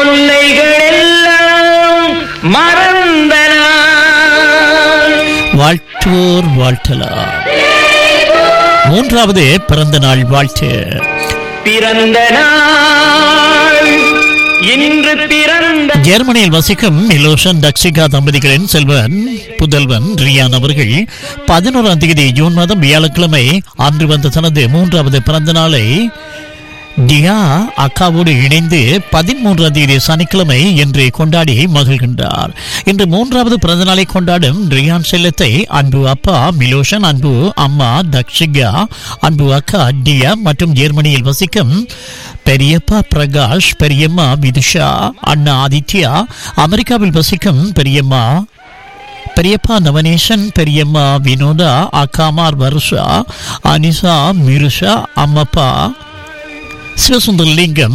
தொல்லைகள் எல்லாம் மறந்த நாள் வாழ்த்துவோர் வாழ்த்தலாம் மூன்றாவது பிறந்த நாள் வாழ்த்து பிறந்த நாள் இன்று பிறந்த ஜெர்மனியில் வசிக்கும் மிலோஷன் தக்ஷிகா தம்பதிகளின் செல்வன் புதல்வன் ரியான் அவர்கள் பதினோராம் தேதி ஜூன் மாதம் வியாழக்கிழமை அன்று வந்த தனது மூன்றாவது பிறந்த நாளை டியா அக்காவோடு இணைந்து பதிமூன்றாம் தேதி சனிக்கிழமை என்று கொண்டாடி மகிழ்கின்றார் இன்று மூன்றாவது பிறந்த நாளை கொண்டாடும் ரியான் செல்லத்தை அன்பு அப்பா மிலோஷன் அன்பு அம்மா தக்ஷிகா அன்பு அக்கா டியா மற்றும் ஜெர்மனியில் வசிக்கும் பெரியப்பா பிரகாஷ் பெரியம்மா விதுஷா அண்ணா ஆதித்யா அமெரிக்காவில் வசிக்கும் பெரியம்மா பெரியப்பா நவனேசன் பெரியம்மா வினோதா அக்காமார் வருஷா அனிசா மிருஷா அம்மப்பா சிவசுந்தர் லிங்கம்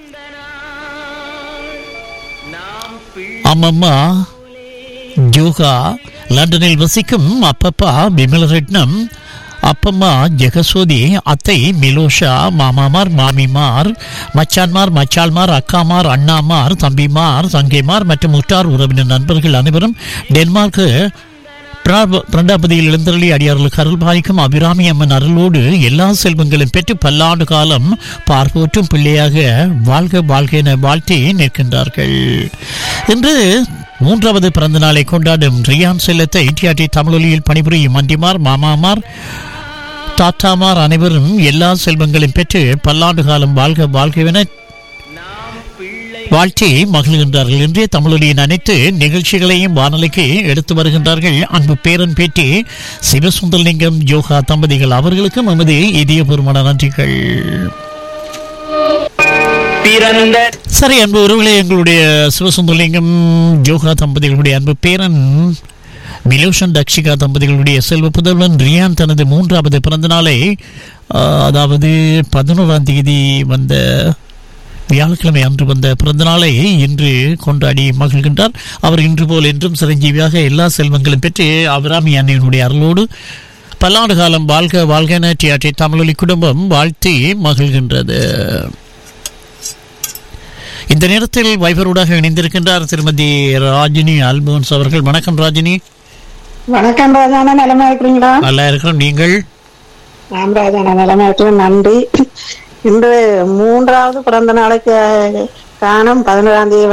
அம்மம்மா யோகா லண்டனில் வசிக்கும் அப்பப்பா விமலரட்னம் அப்பம்மா ஜெகசோதி அத்தை மிலோஷா மாமாமார் மாமிமார் மச்சான்மார் மச்சாள்மார் அக்காமார் அண்ணாமார் தம்பிமார் தங்கைமார் மற்றும் உற்றார் உறவினர் நண்பர்கள் அனைவரும் டென்மார்க்கு பிராப- பிரண்டாபதியில் எழுந்தருளி அடியார்களுக்கு அருள் பாலிக்கும் அபிராமி அம்மன் அருளோடு எல்லா செல்வங்களும் பெற்று பல்லாண்டு காலம் பார்ப்போற்றும் பிள்ளையாக வாழ்க வாழ்க என வாழ்த்தி நிற்கின்றார்கள் இன்று மூன்றாவது பிறந்த நாளை கொண்டாடும் ரியான் செல்லத்தை டிஆர்டி தமிழொலியில் பணிபுரியும் அண்டிமார் மாமாமார் தாத்தாமார் அனைவரும் எல்லா செல்வங்களும் பெற்று பல்லாண்டு காலம் வாழ்க வாழ்கவென வாழ்த்தி மகிழ்கின்றார்கள் இன்றைய தமிழொலியின் அனைத்து நிகழ்ச்சிகளையும் வானொலிக்கு எடுத்து வருகின்றார்கள் அன்பு பேரன் பேட்டி சிவசுந்தரலிங்கம் யோகா தம்பதிகள் அவர்களுக்கும் நமது இதயபூர்வமான நன்றிகள் பிறந்த சரி அன்பு உறவுகளே எங்களுடைய சிவசுந்தரலிங்கம் யோகா தம்பதிகளுடைய அன்பு பேரன் மிலோஷன் தக்ஷிகா தம்பதிகளுடைய செல்வ புதல்வன் ரியான் தனது மூன்றாவது பிறந்த நாளை ஆஹ், அதாவது பதினோராம் தேதி வந்த வியாழக்கிழமை அன்று வந்த பிறந்த நாளை இன்று கொண்டாடி மகிழ்கின்றார் அவர் இன்று போல் என்றும் சிரஞ்சீவியாக எல்லா செல்வங்களும் பெற்று அபிராமி அன்னையினுடைய அருளோடு பல்லாண்டு காலம் வாழ்க வாழ்க என டிஆர்டி தமிழொலி குடும்பம் வாழ்த்தி மகிழ்கின்றது இந்த நேரத்தில் வைபரோடாக இணைந்திருக்கின்றார் திருமதி ராஜினி அல்போன்ஸ் அவர்கள் வணக்கம் ராஜினி வணக்கம் ராஜானா நிலைமை இருக்கிறீங்களா நல்லா இருக்கிறோம் நீங்கள் நான் ராஜானா நிலைமை இருக்கிறேன் நன்றி இன்று மூன்றாவது பிறந்த நாளைக்கு காணும் பதினோராம் தேதி